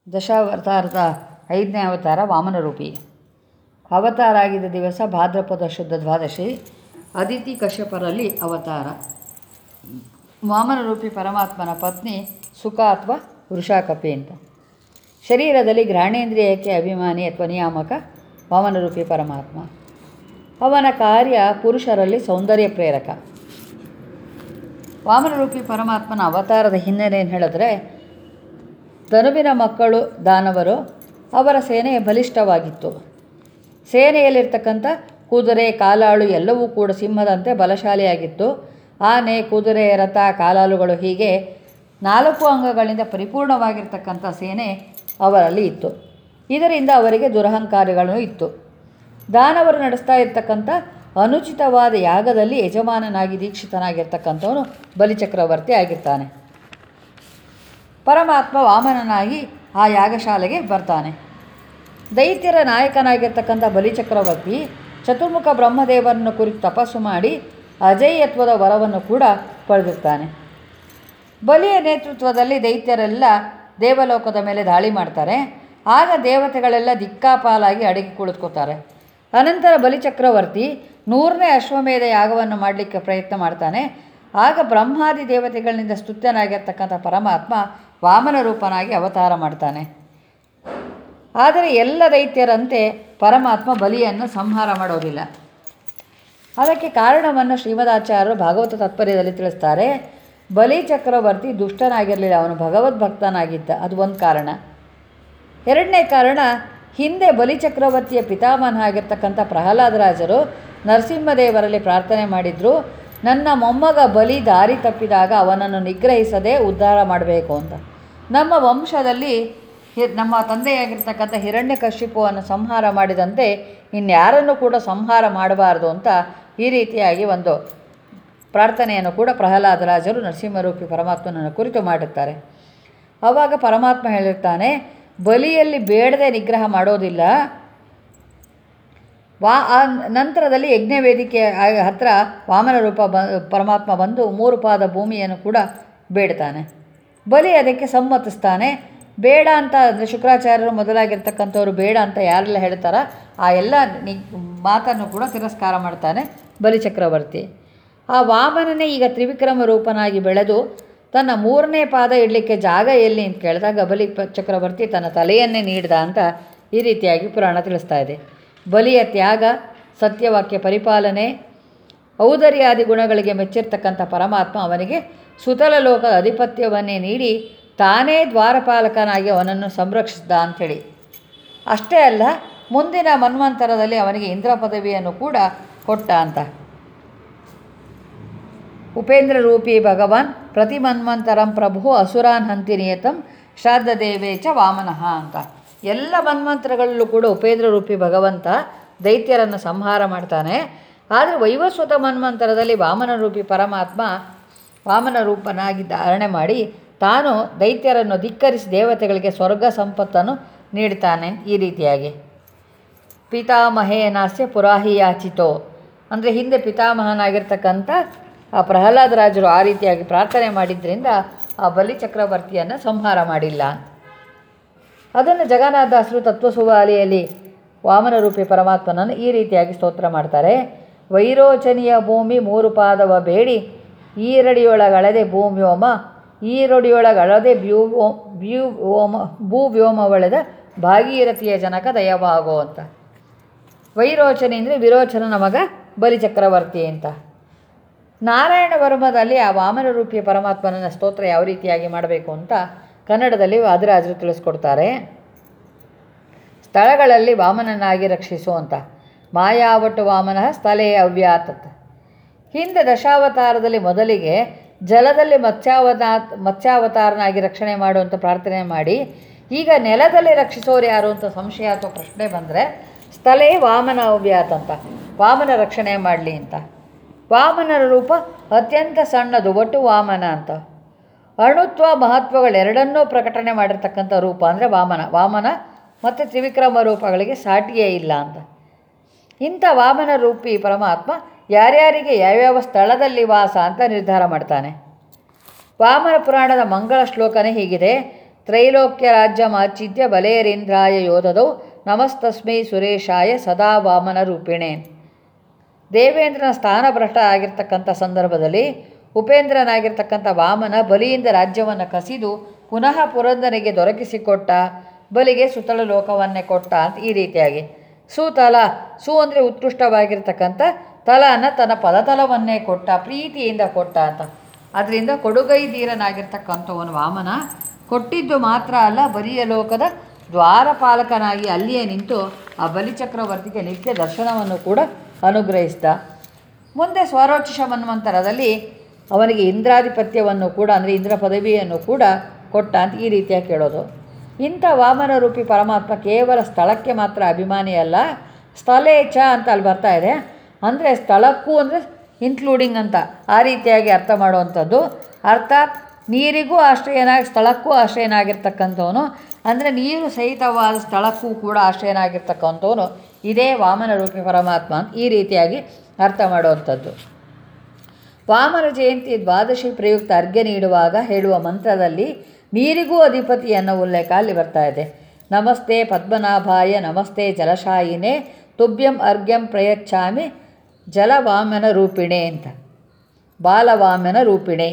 ದಶಾವತಾರದ ಐದನೇ ಅವತಾರ ವಾಮನರೂಪಿ ಅವತಾರ ಆಗಿದ್ದ ದಿವಸ ಭಾದ್ರಪದ ಶುದ್ಧ ದ್ವಾದಶಿ ಅದಿತಿ ಕಶ್ಯಪರಲ್ಲಿ ಅವತಾರ ವಾಮನರೂಪಿ ಪರಮಾತ್ಮನ ಪತ್ನಿ ಸುಖ ಅಥವಾ ವೃಷಾಕಪಿ ಅಂತ ಶರೀರದಲ್ಲಿ ಘ್ರಾಣೇಂದ್ರಿಯಕ್ಕೆ ಅಭಿಮಾನಿ ಅಥವಾ ನಿಯಾಮಕ ವಾಮನರೂಪಿ ಪರಮಾತ್ಮ ಅವನ ಕಾರ್ಯ ಪುರುಷರಲ್ಲಿ ಸೌಂದರ್ಯ ಪ್ರೇರಕ ವಾಮನರೂಪಿ ಪರಮಾತ್ಮನ ಅವತಾರದ ಹಿನ್ನೆಲೆ ಏನು ಹೇಳಿದ್ರೆ ಧನುವಿನ ಮಕ್ಕಳು ದಾನವರು ಅವರ ಸೇನೆ ಬಲಿಷ್ಠವಾಗಿತ್ತು ಸೇನೆಯಲ್ಲಿರ್ತಕ್ಕಂಥ ಕುದುರೆ ಕಾಲಾಳು ಎಲ್ಲವೂ ಕೂಡ ಸಿಂಹದಂತೆ ಬಲಶಾಲಿಯಾಗಿತ್ತು ಆನೆ ಕುದುರೆ ರಥ ಕಾಲಾಳುಗಳು ಹೀಗೆ ನಾಲ್ಕು ಅಂಗಗಳಿಂದ ಪರಿಪೂರ್ಣವಾಗಿರ್ತಕ್ಕಂಥ ಸೇನೆ ಅವರಲ್ಲಿ ಇತ್ತು ಇದರಿಂದ ಅವರಿಗೆ ದುರಹಂಕಾರಗಳು ಇತ್ತು ದಾನವರು ನಡೆಸ್ತಾ ಇರ್ತಕ್ಕಂಥ ಅನುಚಿತವಾದ ಯಾಗದಲ್ಲಿ ಯಜಮಾನನಾಗಿ ದೀಕ್ಷಿತನಾಗಿರ್ತಕ್ಕಂಥವನು ಬಲಿಚಕ್ರವರ್ತಿ ಆಗಿರ್ತಾನೆ ಪರಮಾತ್ಮ ವಾಮನನಾಗಿ ಆ ಯಾಗಶಾಲೆಗೆ ಬರ್ತಾನೆ ದೈತ್ಯರ ನಾಯಕನಾಗಿರ್ತಕ್ಕಂಥ ಬಲಿಚಕ್ರವರ್ತಿ ಚತುರ್ಮುಖ ಬ್ರಹ್ಮದೇವರನ್ನು ಕುರಿತು ತಪಸ್ಸು ಮಾಡಿ ಅಜೇಯತ್ವದ ವರವನ್ನು ಕೂಡ ಪಡೆದಿರ್ತಾನೆ ಬಲಿಯ ನೇತೃತ್ವದಲ್ಲಿ ದೈತ್ಯರೆಲ್ಲ ದೇವಲೋಕದ ಮೇಲೆ ದಾಳಿ ಮಾಡ್ತಾರೆ ಆಗ ದೇವತೆಗಳೆಲ್ಲ ದಿಕ್ಕಾಪಾಲಾಗಿ ಅಡಗಿ ಕುಳಿತುಕೋತಾರೆ ಅನಂತರ ಬಲಿಚಕ್ರವರ್ತಿ ನೂರನೇ ಅಶ್ವಮೇಧ ಯಾಗವನ್ನು ಮಾಡಲಿಕ್ಕೆ ಪ್ರಯತ್ನ ಮಾಡ್ತಾನೆ ಆಗ ಬ್ರಹ್ಮಾದಿ ದೇವತೆಗಳಿಂದ ಸ್ತುತ್ಯನಾಗಿರ್ತಕ್ಕಂಥ ಪರಮಾತ್ಮ ವಾಮನ ರೂಪನಾಗಿ ಅವತಾರ ಮಾಡ್ತಾನೆ ಆದರೆ ಎಲ್ಲ ದೈತ್ಯರಂತೆ ಪರಮಾತ್ಮ ಬಲಿಯನ್ನು ಸಂಹಾರ ಮಾಡೋದಿಲ್ಲ ಅದಕ್ಕೆ ಕಾರಣವನ್ನು ಶ್ರೀಮದಾಚಾರ್ಯರು ಭಾಗವತ ತಾತ್ಪರ್ಯದಲ್ಲಿ ತಿಳಿಸ್ತಾರೆ ಬಲಿ ಚಕ್ರವರ್ತಿ ದುಷ್ಟನಾಗಿರಲಿಲ್ಲ ಅವನು ಭಗವದ್ಭಕ್ತನಾಗಿದ್ದ ಅದು ಒಂದು ಕಾರಣ ಎರಡನೇ ಕಾರಣ ಹಿಂದೆ ಬಲಿಚಕ್ರವರ್ತಿಯ ಪಿತಾಮಹನಾಗಿರ್ತಕ್ಕಂಥ ಪ್ರಹ್ಲಾದರಾಜರು ನರಸಿಂಹದೇವರಲ್ಲಿ ಪ್ರಾರ್ಥನೆ ಮಾಡಿದರು ನನ್ನ ಮೊಮ್ಮಗ ಬಲಿ ದಾರಿ ತಪ್ಪಿದಾಗ ಅವನನ್ನು ನಿಗ್ರಹಿಸದೆ ಉದ್ಧಾರ ಮಾಡಬೇಕು ಅಂತ ನಮ್ಮ ವಂಶದಲ್ಲಿ ಹಿ ನಮ್ಮ ತಂದೆಯಾಗಿರ್ತಕ್ಕಂಥ ಹಿರಣ್ಯಕಶಿಪುವನ್ನು ಸಂಹಾರ ಮಾಡಿದಂತೆ ಇನ್ಯಾರನ್ನು ಕೂಡ ಸಂಹಾರ ಮಾಡಬಾರ್ದು ಅಂತ ಈ ರೀತಿಯಾಗಿ ಒಂದು ಪ್ರಾರ್ಥನೆಯನ್ನು ಕೂಡ ಪ್ರಹ್ಲಾದರಾಜರು ನರಸಿಂಹರೂಪಿ ಪರಮಾತ್ಮನನ್ನು ಕುರಿತು ಮಾಡುತ್ತಾರೆ ಆವಾಗ ಪರಮಾತ್ಮ ಹೇಳಿರ್ತಾನೆ ಬಲಿಯಲ್ಲಿ ಬೇಡದೆ ನಿಗ್ರಹ ಮಾಡೋದಿಲ್ಲ ವಾ ಆ ನಂತರದಲ್ಲಿ ಯಜ್ಞ ವೇದಿಕೆ ಹತ್ತಿರ ವಾಮನ ರೂಪ ಬ ಪರಮಾತ್ಮ ಬಂದು ಮೂರು ಪಾದ ಭೂಮಿಯನ್ನು ಕೂಡ ಬೇಡ್ತಾನೆ ಬಲಿ ಅದಕ್ಕೆ ಸಮ್ಮತಿಸ್ತಾನೆ ಬೇಡ ಅಂತ ಅಂದರೆ ಶುಕ್ರಾಚಾರ್ಯರು ಮೊದಲಾಗಿರ್ತಕ್ಕಂಥವ್ರು ಬೇಡ ಅಂತ ಯಾರೆಲ್ಲ ಹೇಳ್ತಾರ ಆ ಎಲ್ಲ ನಿ ಮಾತನ್ನು ಕೂಡ ತಿರಸ್ಕಾರ ಮಾಡ್ತಾನೆ ಬಲಿಚಕ್ರವರ್ತಿ ಆ ವಾಮನನೇ ಈಗ ತ್ರಿವಿಕ್ರಮ ರೂಪನಾಗಿ ಬೆಳೆದು ತನ್ನ ಮೂರನೇ ಪಾದ ಇಡಲಿಕ್ಕೆ ಜಾಗ ಎಲ್ಲಿ ಅಂತ ಕೇಳಿದಾಗ ಬಲಿ ಚಕ್ರವರ್ತಿ ತನ್ನ ತಲೆಯನ್ನೇ ನೀಡಿದ ಅಂತ ಈ ರೀತಿಯಾಗಿ ಪುರಾಣ ತಿಳಿಸ್ತಾ ಇದೆ ಬಲಿಯ ತ್ಯಾಗ ಸತ್ಯವಾಕ್ಯ ಪರಿಪಾಲನೆ ಔದರ್ಯಾದಿ ಗುಣಗಳಿಗೆ ಮೆಚ್ಚಿರ್ತಕ್ಕಂಥ ಪರಮಾತ್ಮ ಅವನಿಗೆ ಸುತಲ ಲೋಕದ ಅಧಿಪತ್ಯವನ್ನೇ ನೀಡಿ ತಾನೇ ದ್ವಾರಪಾಲಕನಾಗಿ ಅವನನ್ನು ಸಂರಕ್ಷಿಸಿದ ಅಂಥೇಳಿ ಅಷ್ಟೇ ಅಲ್ಲ ಮುಂದಿನ ಮನ್ವಂತರದಲ್ಲಿ ಅವನಿಗೆ ಇಂದ್ರ ಪದವಿಯನ್ನು ಕೂಡ ಕೊಟ್ಟ ಅಂತ ಉಪೇಂದ್ರ ರೂಪಿ ಭಗವಾನ್ ಪ್ರತಿ ಮನ್ವಂತರಂ ಪ್ರಭು ಅಸುರಾನ್ ಹಂತಿ ನಿಯತಂ ಶ್ರಾದ್ದ ದೇವೇ ಚ ವಾಮನಃ ಅಂತ ಎಲ್ಲ ಮನ್ವಂತರಗಳಲ್ಲೂ ಕೂಡ ಉಪೇಂದ್ರ ರೂಪಿ ಭಗವಂತ ದೈತ್ಯರನ್ನು ಸಂಹಾರ ಮಾಡ್ತಾನೆ ಆದರೆ ವೈವಸ್ವತ ಮನ್ವಂತರದಲ್ಲಿ ವಾಮನ ರೂಪಿ ಪರಮಾತ್ಮ ವಾಮನ ರೂಪನಾಗಿ ಧಾರಣೆ ಮಾಡಿ ತಾನು ದೈತ್ಯರನ್ನು ಧಿಕ್ಕರಿಸಿ ದೇವತೆಗಳಿಗೆ ಸ್ವರ್ಗ ಸಂಪತ್ತನ್ನು ನೀಡ್ತಾನೆ ಈ ರೀತಿಯಾಗಿ ಪಿತಾಮಹೇನಾಸ್ಯ ಪುರಾಹಿ ಯಾಚಿತೋ ಅಂದರೆ ಹಿಂದೆ ಪಿತಾಮಹನಾಗಿರ್ತಕ್ಕಂಥ ಆ ಪ್ರಹ್ಲಾದರಾಜರು ಆ ರೀತಿಯಾಗಿ ಪ್ರಾರ್ಥನೆ ಮಾಡಿದ್ರಿಂದ ಆ ಬಲಿ ಚಕ್ರವರ್ತಿಯನ್ನು ಸಂಹಾರ ಮಾಡಿಲ್ಲ ಅದನ್ನು ಜಗನ್ನಾಥದಾಸರು ತತ್ವಸುವಾಲಿಯಲ್ಲಿ ವಾಮನರೂಪಿ ಪರಮಾತ್ಮನನ್ನು ಈ ರೀತಿಯಾಗಿ ಸ್ತೋತ್ರ ಮಾಡ್ತಾರೆ ವೈರೋಚನೀಯ ಭೂಮಿ ಮೂರು ಪಾದವ ಬೇಡಿ ಈರಡಿಯೊಳಗಳದೆ ಭೂಮ್ಯೋಮ ಈರಡಿಯೊಳಗಳದೆ ಬ್ಯೂ ಬ್ಯೂ ವ್ಯೋಮ ಭೂ ವ್ಯೋಮವಳೆದ ಭಾಗೀರಥಿಯ ಜನಕ ದಯವಾಗೋ ಅಂತ ವೈರೋಚನೆ ಅಂದರೆ ವಿರೋಚನ ನಮಗ ಬಲಿಚಕ್ರವರ್ತಿ ಅಂತ ನಾರಾಯಣ ವರ್ಮದಲ್ಲಿ ಆ ವಾಮನ ರೂಪಿಯ ಪರಮಾತ್ಮನ ಸ್ತೋತ್ರ ಯಾವ ರೀತಿಯಾಗಿ ಮಾಡಬೇಕು ಅಂತ ಕನ್ನಡದಲ್ಲಿ ವಾದಿರಾಜರು ತಿಳಿಸ್ಕೊಡ್ತಾರೆ ಸ್ಥಳಗಳಲ್ಲಿ ವಾಮನನಾಗಿ ರಕ್ಷಿಸು ಅಂತ ಮಾಯಾವಟ್ಟು ವಾಮನ ಸ್ಥಳೇ ಅವ್ಯಾತತ್ ಹಿಂದೆ ದಶಾವತಾರದಲ್ಲಿ ಮೊದಲಿಗೆ ಜಲದಲ್ಲಿ ಮತ್ಸ್ಯಾವತಾ ಮತ್ಸ್ಯಾವತಾರನಾಗಿ ರಕ್ಷಣೆ ಮಾಡುವಂಥ ಪ್ರಾರ್ಥನೆ ಮಾಡಿ ಈಗ ನೆಲದಲ್ಲಿ ರಕ್ಷಿಸೋರು ಯಾರು ಅಂತ ಸಂಶಯ ಅಥವಾ ಪ್ರಶ್ನೆ ಬಂದರೆ ಸ್ಥಳೇ ವಾಮನ ಅವ್ಯಾತ್ ಅಂತ ವಾಮನ ರಕ್ಷಣೆ ಮಾಡಲಿ ಅಂತ ವಾಮನರ ರೂಪ ಅತ್ಯಂತ ಸಣ್ಣದು ಒಟ್ಟು ವಾಮನ ಅಂತ ಅಣುತ್ವ ಮಹತ್ವಗಳೆರಡನ್ನೂ ಪ್ರಕಟಣೆ ಮಾಡಿರ್ತಕ್ಕಂಥ ರೂಪ ಅಂದರೆ ವಾಮನ ವಾಮನ ಮತ್ತು ತ್ರಿವಿಕ್ರಮ ರೂಪಗಳಿಗೆ ಸಾಟಿಯೇ ಇಲ್ಲ ಅಂತ ಇಂಥ ವಾಮನ ರೂಪಿ ಪರಮಾತ್ಮ ಯಾರ್ಯಾರಿಗೆ ಯಾವ್ಯಾವ ಸ್ಥಳದಲ್ಲಿ ವಾಸ ಅಂತ ನಿರ್ಧಾರ ಮಾಡ್ತಾನೆ ವಾಮನ ಪುರಾಣದ ಮಂಗಳ ಶ್ಲೋಕನೇ ಹೀಗಿದೆ ತ್ರೈಲೋಕ್ಯ ರಾಜ್ಯ ಮಾಚಿದ್ಯ ಬಲೇರೇಂದ್ರಾಯ ಯೋಧದೌ ನಮಸ್ತಸ್ಮೈ ಸುರೇಶಾಯ ಸದಾ ವಾಮನ ರೂಪಿಣೆ ದೇವೇಂದ್ರನ ಸ್ಥಾನಭ್ರಷ್ಟ ಆಗಿರ್ತಕ್ಕಂಥ ಸಂದರ್ಭದಲ್ಲಿ ಉಪೇಂದ್ರನಾಗಿರ್ತಕ್ಕಂಥ ವಾಮನ ಬಲಿಯಿಂದ ರಾಜ್ಯವನ್ನು ಕಸಿದು ಪುನಃ ಪುರಂದನಿಗೆ ದೊರಕಿಸಿಕೊಟ್ಟ ಬಲಿಗೆ ಸುತ್ತಲ ಲೋಕವನ್ನೇ ಕೊಟ್ಟ ಅಂತ ಈ ರೀತಿಯಾಗಿ ಸುತಲ ಸು ಅಂದರೆ ಉತ್ಕೃಷ್ಟವಾಗಿರ್ತಕ್ಕಂಥ ತಲನ ತನ್ನ ಪದತಲವನ್ನೇ ಕೊಟ್ಟ ಪ್ರೀತಿಯಿಂದ ಕೊಟ್ಟ ಅಂತ ಅದರಿಂದ ಕೊಡುಗೈದೀರನಾಗಿರ್ತಕ್ಕಂಥವನು ವಾಮನ ಕೊಟ್ಟಿದ್ದು ಮಾತ್ರ ಅಲ್ಲ ಬಲಿಯ ಲೋಕದ ದ್ವಾರಪಾಲಕನಾಗಿ ಅಲ್ಲಿಯೇ ನಿಂತು ಆ ಬಲಿಚಕ್ರವರ್ತಿಗೆ ನಿತ್ಯ ದರ್ಶನವನ್ನು ಕೂಡ ಅನುಗ್ರಹಿಸಿದ ಮುಂದೆ ಸ್ವರೋಚಿಷ ಮನ್ವಂತರದಲ್ಲಿ ಅವನಿಗೆ ಇಂದ್ರಾಧಿಪತ್ಯವನ್ನು ಕೂಡ ಅಂದರೆ ಇಂದ್ರ ಪದವಿಯನ್ನು ಕೂಡ ಕೊಟ್ಟ ಅಂತ ಈ ರೀತಿಯಾಗಿ ಕೇಳೋದು ಇಂಥ ವಾಮನ ರೂಪಿ ಪರಮಾತ್ಮ ಕೇವಲ ಸ್ಥಳಕ್ಕೆ ಮಾತ್ರ ಅಭಿಮಾನಿ ಅಲ್ಲ ಸ್ಥಳೇಚ ಅಂತ ಅಲ್ಲಿ ಬರ್ತಾ ಇದೆ ಅಂದರೆ ಸ್ಥಳಕ್ಕೂ ಅಂದರೆ ಇನ್ಕ್ಲೂಡಿಂಗ್ ಅಂತ ಆ ರೀತಿಯಾಗಿ ಅರ್ಥ ಮಾಡುವಂಥದ್ದು ಅರ್ಥಾತ್ ನೀರಿಗೂ ಆಶ್ರಯನಾಗಿ ಸ್ಥಳಕ್ಕೂ ಆಶ್ರಯನಾಗಿರ್ತಕ್ಕಂಥವನು ಅಂದರೆ ನೀರು ಸಹಿತವಾದ ಸ್ಥಳಕ್ಕೂ ಕೂಡ ಆಶ್ರಯನಾಗಿರ್ತಕ್ಕಂಥವನು ಇದೇ ವಾಮನ ರೂಪಿ ಪರಮಾತ್ಮ ಅಂತ ಈ ರೀತಿಯಾಗಿ ಅರ್ಥ ಮಾಡುವಂಥದ್ದು ವಾಮನ ಜಯಂತಿ ದ್ವಾದಶಿ ಪ್ರಯುಕ್ತ ಅರ್ಘ್ಯ ನೀಡುವಾಗ ಹೇಳುವ ಮಂತ್ರದಲ್ಲಿ ನೀರಿಗೂ ಅಧಿಪತಿ ಅನ್ನೋ ಉಲ್ಲೇಖ ಅಲ್ಲಿ ಬರ್ತಾ ಇದೆ ನಮಸ್ತೆ ಪದ್ಮನಾಭಾಯ ನಮಸ್ತೆ ಜಲಶಾಯಿನೇ ತುಭ್ಯಂ ಅರ್ಘ್ಯಂ ಪ್ರಯಚ್ಛಾಮಿ ಜಲವಾಮನ ರೂಪಿಣೆ ಅಂತ ಬಾಲವಾಮನ ರೂಪಿಣೆ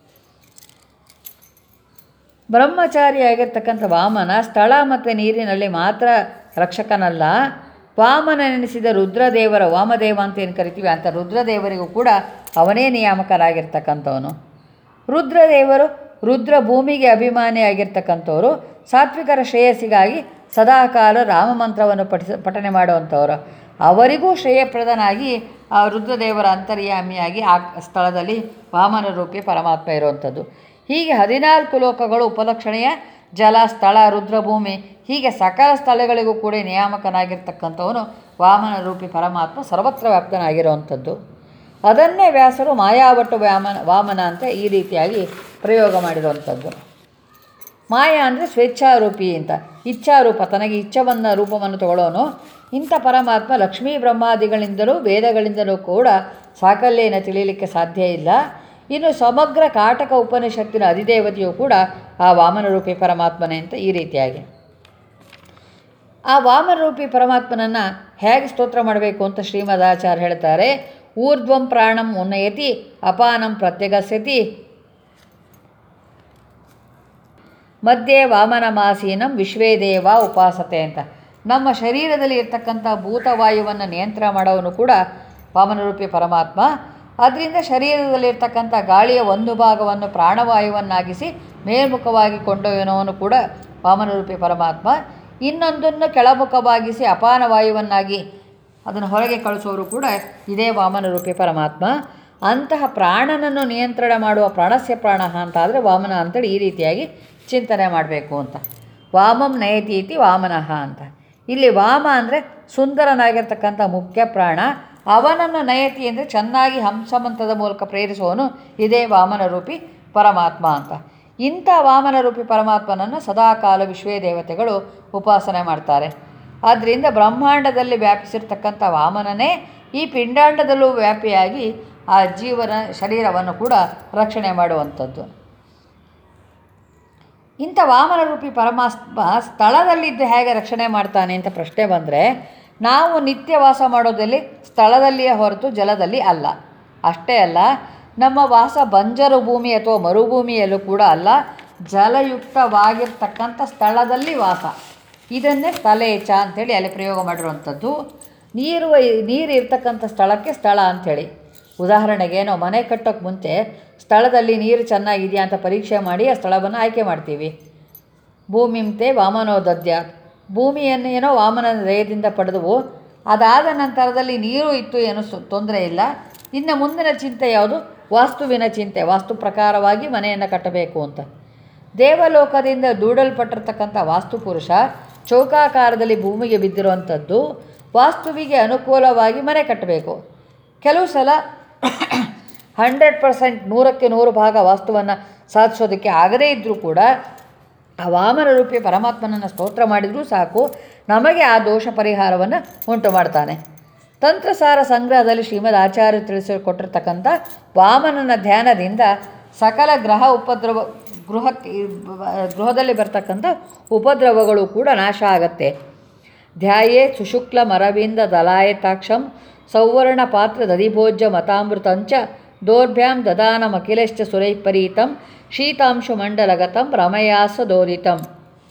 ಬ್ರಹ್ಮಚಾರಿಯಾಗಿರ್ತಕ್ಕಂಥ ವಾಮನ ಸ್ಥಳ ಮತ್ತು ನೀರಿನಲ್ಲಿ ಮಾತ್ರ ರಕ್ಷಕನಲ್ಲ ವಾಮನ ನೆನೆಸಿದ ರುದ್ರದೇವರ ವಾಮದೇವ ಅಂತ ಏನು ಕರಿತೀವಿ ಅಂತ ರುದ್ರದೇವರಿಗೂ ಕೂಡ ಅವನೇ ನಿಯಾಮಕರಾಗಿರ್ತಕ್ಕಂಥವನು ರುದ್ರದೇವರು ರುದ್ರ ಭೂಮಿಗೆ ಅಭಿಮಾನಿಯಾಗಿರ್ತಕ್ಕಂಥವರು ಸಾತ್ವಿಕರ ಶ್ರೇಯಸ್ಸಿಗಾಗಿ ಸದಾಕಾಲ ರಾಮಮಂತ್ರವನ್ನು ಪಠಿಸ ಪಠನೆ ಮಾಡುವಂಥವರು ಅವರಿಗೂ ಶ್ರೇಯಪ್ರದನಾಗಿ ಆ ರುದ್ರದೇವರ ಅಂತರ್ಯಾಮಿಯಾಗಿ ಆ ಸ್ಥಳದಲ್ಲಿ ವಾಮನ ರೂಪಿ ಪರಮಾತ್ಮ ಇರುವಂಥದ್ದು ಹೀಗೆ ಹದಿನಾಲ್ಕು ಲೋಕಗಳು ಉಪಲಕ್ಷಣೆಯ ಜಲ ಸ್ಥಳ ರುದ್ರಭೂಮಿ ಹೀಗೆ ಸಕಲ ಸ್ಥಳಗಳಿಗೂ ಕೂಡ ನಿಯಾಮಕನಾಗಿರ್ತಕ್ಕಂಥವನು ವಾಮನ ರೂಪಿ ಪರಮಾತ್ಮ ಸರ್ವತ್ರ ವ್ಯಾಪ್ತನಾಗಿರುವಂಥದ್ದು ಅದನ್ನೇ ವ್ಯಾಸರು ಮಾಯಾವಟ್ಟು ವ್ಯಾಮನ ವಾಮನ ಅಂತ ಈ ರೀತಿಯಾಗಿ ಪ್ರಯೋಗ ಮಾಡಿರುವಂಥದ್ದು ಮಾಯಾ ಅಂದರೆ ಸ್ವೇಚ್ಛಾರೂಪಿ ಅಂತ ಇಚ್ಛಾರೂಪ ತನಗೆ ಇಚ್ಛವನ್ನ ರೂಪವನ್ನು ತಗೊಳ್ಳೋನು ಇಂಥ ಪರಮಾತ್ಮ ಲಕ್ಷ್ಮೀ ಬ್ರಹ್ಮಾದಿಗಳಿಂದಲೂ ವೇದಗಳಿಂದಲೂ ಕೂಡ ಸಾಕಲ್ಯನ ತಿಳಿಯಲಿಕ್ಕೆ ಸಾಧ್ಯ ಇಲ್ಲ ಇನ್ನು ಸಮಗ್ರ ಕಾಟಕ ಉಪನಿಷತ್ತಿನ ಅಧಿದೇವತೆಯು ಕೂಡ ಆ ವಾಮನರೂಪಿ ಪರಮಾತ್ಮನೇ ಅಂತ ಈ ರೀತಿಯಾಗಿ ಆ ವಾಮನರೂಪಿ ಪರಮಾತ್ಮನನ್ನು ಹೇಗೆ ಸ್ತೋತ್ರ ಮಾಡಬೇಕು ಅಂತ ಶ್ರೀಮದಾಚಾರ್ಯ ಹೇಳ್ತಾರೆ ಊರ್ಧ್ವಂ ಪ್ರಾಣಂ ಉನ್ನಯತಿ ಅಪಾನಂ ಪ್ರತ್ಯಗಸ್ಯತಿ ಮಧ್ಯೆ ವಾಮನ ಮಾಸೀನಂ ವಿಶ್ವೇ ದೇವ ಉಪಾಸತೆ ಅಂತ ನಮ್ಮ ಶರೀರದಲ್ಲಿ ಇರ್ತಕ್ಕಂಥ ಭೂತವಾಯುವನ್ನು ನಿಯಂತ್ರಣ ಮಾಡೋವನು ಕೂಡ ವಾಮನರೂಪಿ ಪರಮಾತ್ಮ ಅದರಿಂದ ಶರೀರದಲ್ಲಿರ್ತಕ್ಕಂಥ ಗಾಳಿಯ ಒಂದು ಭಾಗವನ್ನು ಪ್ರಾಣವಾಯುವನ್ನಾಗಿಸಿ ಮೇಲ್ಮುಖವಾಗಿ ಕೊಂಡೊಯ್ಯುವವನು ಕೂಡ ವಾಮನರೂಪಿ ಪರಮಾತ್ಮ ಇನ್ನೊಂದನ್ನು ಕೆಳಮುಖವಾಗಿಸಿ ಅಪಾನ ವಾಯುವನ್ನಾಗಿ ಅದನ್ನು ಹೊರಗೆ ಕಳಿಸೋರು ಕೂಡ ಇದೇ ವಾಮನರೂಪಿ ಪರಮಾತ್ಮ ಅಂತಹ ಪ್ರಾಣನನ್ನು ನಿಯಂತ್ರಣ ಮಾಡುವ ಪ್ರಾಣಸ್ಯ ಪ್ರಾಣ ಅಂತಾದರೆ ವಾಮನ ಅಂತೇಳಿ ಈ ರೀತಿಯಾಗಿ ಚಿಂತನೆ ಮಾಡಬೇಕು ಅಂತ ವಾಮಂ ನಯತಿ ಇತಿ ವಾಮನಃ ಅಂತ ಇಲ್ಲಿ ವಾಮ ಅಂದರೆ ಸುಂದರನಾಗಿರ್ತಕ್ಕಂಥ ಮುಖ್ಯ ಪ್ರಾಣ ಅವನನ್ನು ನಯತಿ ಅಂದರೆ ಚೆನ್ನಾಗಿ ಹಂಸಮಂತ್ರದ ಮೂಲಕ ಪ್ರೇರಿಸುವವನು ಇದೇ ವಾಮನ ರೂಪಿ ಪರಮಾತ್ಮ ಅಂತ ಇಂಥ ವಾಮನ ರೂಪಿ ಪರಮಾತ್ಮನನ್ನು ಸದಾಕಾಲ ವಿಶ್ವೇ ದೇವತೆಗಳು ಉಪಾಸನೆ ಮಾಡ್ತಾರೆ ಆದ್ದರಿಂದ ಬ್ರಹ್ಮಾಂಡದಲ್ಲಿ ವ್ಯಾಪಿಸಿರ್ತಕ್ಕಂಥ ವಾಮನನೇ ಈ ಪಿಂಡಾಂಡದಲ್ಲೂ ವ್ಯಾಪಿಯಾಗಿ ಆ ಜೀವನ ಶರೀರವನ್ನು ಕೂಡ ರಕ್ಷಣೆ ಮಾಡುವಂಥದ್ದು ಇಂಥ ವಾಮನರೂಪಿ ಪರಮಾತ್ಮ ಸ್ಥಳದಲ್ಲಿದ್ದು ಹೇಗೆ ರಕ್ಷಣೆ ಮಾಡ್ತಾನೆ ಅಂತ ಪ್ರಶ್ನೆ ಬಂದರೆ ನಾವು ನಿತ್ಯ ವಾಸ ಮಾಡೋದಲ್ಲಿ ಸ್ಥಳದಲ್ಲಿಯೇ ಹೊರತು ಜಲದಲ್ಲಿ ಅಲ್ಲ ಅಷ್ಟೇ ಅಲ್ಲ ನಮ್ಮ ವಾಸ ಬಂಜರು ಭೂಮಿ ಅಥವಾ ಮರುಭೂಮಿಯಲ್ಲೂ ಕೂಡ ಅಲ್ಲ ಜಲಯುಕ್ತವಾಗಿರ್ತಕ್ಕಂಥ ಸ್ಥಳದಲ್ಲಿ ವಾಸ ಇದನ್ನೇ ಸ್ಥಳೇಚ ಅಂಥೇಳಿ ಅಲ್ಲಿ ಪ್ರಯೋಗ ಮಾಡಿರುವಂಥದ್ದು ನೀರು ನೀರು ಇರ್ತಕ್ಕಂಥ ಸ್ಥಳಕ್ಕೆ ಸ್ಥಳ ಅಂಥೇಳಿ ಉದಾಹರಣೆಗೆ ನಾವು ಮನೆ ಕಟ್ಟೋಕ್ಕೆ ಮುಂಚೆ ಸ್ಥಳದಲ್ಲಿ ನೀರು ಚೆನ್ನಾಗಿದೆಯಾ ಅಂತ ಪರೀಕ್ಷೆ ಮಾಡಿ ಆ ಸ್ಥಳವನ್ನು ಆಯ್ಕೆ ಮಾಡ್ತೀವಿ ಭೂಮಿಂತೆ ವಾಮನೋದದ್ಯ ಭೂಮಿಯನ್ನು ಏನೋ ವಾಮನ ದಯದಿಂದ ಪಡೆದವು ಅದಾದ ನಂತರದಲ್ಲಿ ನೀರು ಇತ್ತು ಏನೋ ಸು ತೊಂದರೆ ಇಲ್ಲ ಇನ್ನು ಮುಂದಿನ ಚಿಂತೆ ಯಾವುದು ವಾಸ್ತುವಿನ ಚಿಂತೆ ವಾಸ್ತು ಪ್ರಕಾರವಾಗಿ ಮನೆಯನ್ನು ಕಟ್ಟಬೇಕು ಅಂತ ದೇವಲೋಕದಿಂದ ದೂಡಲ್ಪಟ್ಟಿರ್ತಕ್ಕಂಥ ವಾಸ್ತುಪುರುಷ ಚೌಕಾಕಾರದಲ್ಲಿ ಭೂಮಿಗೆ ಬಿದ್ದಿರುವಂಥದ್ದು ವಾಸ್ತುವಿಗೆ ಅನುಕೂಲವಾಗಿ ಮನೆ ಕಟ್ಟಬೇಕು ಕೆಲವು ಸಲ ಹಂಡ್ರೆಡ್ ಪರ್ಸೆಂಟ್ ನೂರಕ್ಕೆ ನೂರು ಭಾಗ ವಾಸ್ತುವನ್ನು ಸಾಧಿಸೋದಕ್ಕೆ ಆಗದೇ ಇದ್ದರೂ ಕೂಡ ಆ ವಾಮನ ರೂಪಿ ಪರಮಾತ್ಮನನ್ನು ಸ್ತೋತ್ರ ಮಾಡಿದರೂ ಸಾಕು ನಮಗೆ ಆ ದೋಷ ಪರಿಹಾರವನ್ನು ಉಂಟು ಮಾಡ್ತಾನೆ ತಂತ್ರಸಾರ ಸಂಗ್ರಹದಲ್ಲಿ ಶ್ರೀಮದ್ ಆಚಾರ್ಯ ತಿಳಿಸಿಕೊಟ್ಟಿರ್ತಕ್ಕಂಥ ವಾಮನನ ಧ್ಯಾನದಿಂದ ಸಕಲ ಗ್ರಹ ಉಪದ್ರವ ಗೃಹಕ್ಕೆ ಈ ಬ- ಗೃಹದಲ್ಲಿ ಬರ್ತಕ್ಕಂಥ ಉಪದ್ರವಗಳು ಕೂಡ ನಾಶ ಆಗತ್ತೆ ಧ್ಯಾಯೇ ಸುಶುಕ್ಲ ಮರವಿಂದ ದಲಾಯತಾಕ್ಷಂ ಸೌವರ್ಣ ಪಾತ್ರ ದಧಿಭೋಜ್ಯ ಮತಾಮೃತಂಚ ದೌರ್ಭ್ಯಾಂ ದದಾನಮಖಿಲಶ್ಚ ಸುರೈಪರೀತಂ ಶೀತಾಂಶು ಮಂಡಲಗತಂ ರಮಯಾಸ ದೋದಿತಂ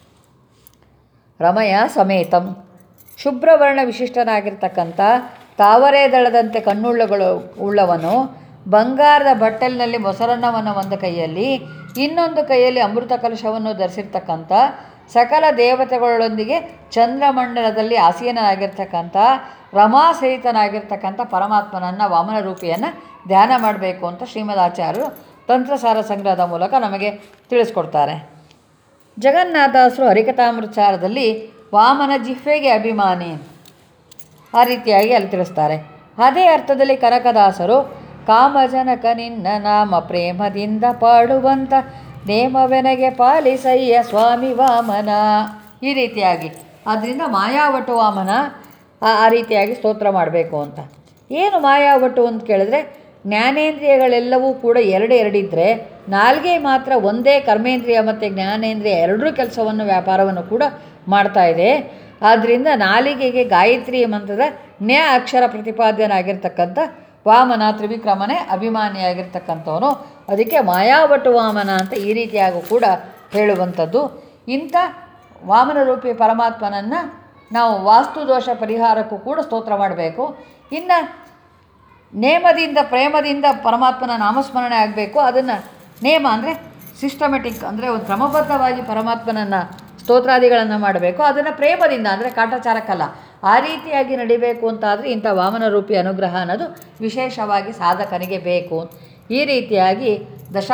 ರಮಯ ಸಮೇತಂ ಶುಭ್ರವರ್ಣ ವಿಶಿಷ್ಟನಾಗಿರ್ತಕ್ಕಂಥ ತಾವರೆ ದಳದಂತೆ ಕಣ್ಣುಳ್ಳಗಳು ಉಳ್ಳವನು ಬಂಗಾರದ ಬಟ್ಟಲಿನಲ್ಲಿ ಮೊಸರನ್ನವನ್ನು ಒಂದು ಕೈಯಲ್ಲಿ ಇನ್ನೊಂದು ಕೈಯಲ್ಲಿ ಅಮೃತ ಕಲಶವನ್ನು ಧರಿಸಿರ್ತಕ್ಕಂಥ ಸಕಲ ದೇವತೆಗಳೊಂದಿಗೆ ಚಂದ್ರಮಂಡಲದಲ್ಲಿ ಆಸೀನನಾಗಿರ್ತಕ್ಕಂಥ ರಮಾಸಹಿತನಾಗಿರ್ತಕ್ಕಂಥ ಪರಮಾತ್ಮನನ್ನು ವಾಮನ ರೂಪಿಯನ್ನು ಧ್ಯಾನ ಮಾಡಬೇಕು ಅಂತ ಶ್ರೀಮದಾಚಾರ್ಯರು ತಂತ್ರಸಾರ ಸಂಗ್ರಹದ ಮೂಲಕ ನಮಗೆ ತಿಳಿಸ್ಕೊಡ್ತಾರೆ ಜಗನ್ನಾಥಾಸರು ಹರಿಕಥಾಮೃತಸಾರದಲ್ಲಿ ವಾಮನ ಜಿಹ್ವೆಗೆ ಅಭಿಮಾನಿ ಆ ರೀತಿಯಾಗಿ ಅಲ್ಲಿ ತಿಳಿಸ್ತಾರೆ ಅದೇ ಅರ್ಥದಲ್ಲಿ ಕನಕದಾಸರು ಕಾಮಜನಕ ನಿನ್ನ ನಾಮ ಪ್ರೇಮದಿಂದ ಪಾಡುವಂತ ನೇಮವೆನಗೆ ಪಾಲಿಸಯ್ಯ ಸ್ವಾಮಿ ವಾಮನ ಈ ರೀತಿಯಾಗಿ ಆದ್ದರಿಂದ ಮಾಯಾವಟು ವಾಮನ ಆ ಆ ರೀತಿಯಾಗಿ ಸ್ತೋತ್ರ ಮಾಡಬೇಕು ಅಂತ ಏನು ಮಾಯಾವಟು ಅಂತ ಕೇಳಿದ್ರೆ ಜ್ಞಾನೇಂದ್ರಿಯಗಳೆಲ್ಲವೂ ಕೂಡ ಎರಡು ಎರಡಿದ್ದರೆ ನಾಲ್ಗೆ ಮಾತ್ರ ಒಂದೇ ಕರ್ಮೇಂದ್ರಿಯ ಮತ್ತು ಜ್ಞಾನೇಂದ್ರಿಯ ಎರಡೂ ಕೆಲಸವನ್ನು ವ್ಯಾಪಾರವನ್ನು ಕೂಡ ಮಾಡ್ತಾ ಇದೆ ಆದ್ದರಿಂದ ನಾಲಿಗೆಗೆ ಗಾಯತ್ರಿ ಮಂತ್ರದ ಜ್ಞ ಅಕ್ಷರ ಪ್ರತಿಪಾದ್ಯನಾಗಿರ್ತಕ್ಕಂಥ ವಾಮನ ತ್ರಿವಿಕ್ರಮನೇ ಅಭಿಮಾನಿಯಾಗಿರ್ತಕ್ಕಂಥವನು ಅದಕ್ಕೆ ಮಾಯಾವಟು ವಾಮನ ಅಂತ ಈ ರೀತಿಯಾಗೂ ಕೂಡ ಹೇಳುವಂಥದ್ದು ಇಂಥ ವಾಮನ ರೂಪಿ ಪರಮಾತ್ಮನನ್ನು ನಾವು ವಾಸ್ತುದೋಷ ಪರಿಹಾರಕ್ಕೂ ಕೂಡ ಸ್ತೋತ್ರ ಮಾಡಬೇಕು ಇನ್ನು ನೇಮದಿಂದ ಪ್ರೇಮದಿಂದ ಪರಮಾತ್ಮನ ನಾಮಸ್ಮರಣೆ ಆಗಬೇಕು ಅದನ್ನು ನೇಮ ಅಂದರೆ ಸಿಸ್ಟಮೆಟಿಕ್ ಅಂದರೆ ಒಂದು ಕ್ರಮಬದ್ಧವಾಗಿ ಪರಮಾತ್ಮನನ್ನು ಸ್ತೋತ್ರಾದಿಗಳನ್ನು ಮಾಡಬೇಕು ಅದನ್ನು ಪ್ರೇಮದಿಂದ ಅಂದರೆ ಕಾಟಾಚಾರಕ್ಕಲ್ಲ ಆ ರೀತಿಯಾಗಿ ನಡಿಬೇಕು ಅಂತಾದರೆ ಇಂಥ ವಾಮನ ರೂಪಿ ಅನುಗ್ರಹ ಅನ್ನೋದು ವಿಶೇಷವಾಗಿ ಸಾಧಕನಿಗೆ ಬೇಕು ಈ ರೀತಿಯಾಗಿ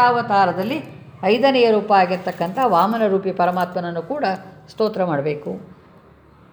ದಶಾವತಾರದಲ್ಲಿ ಐದನೆಯ ರೂಪ ಆಗಿರ್ತಕ್ಕಂಥ ವಾಮನ ರೂಪಿ ಪರಮಾತ್ಮನನ್ನು ಕೂಡ ಸ್ತೋತ್ರ ಮಾಡಬೇಕು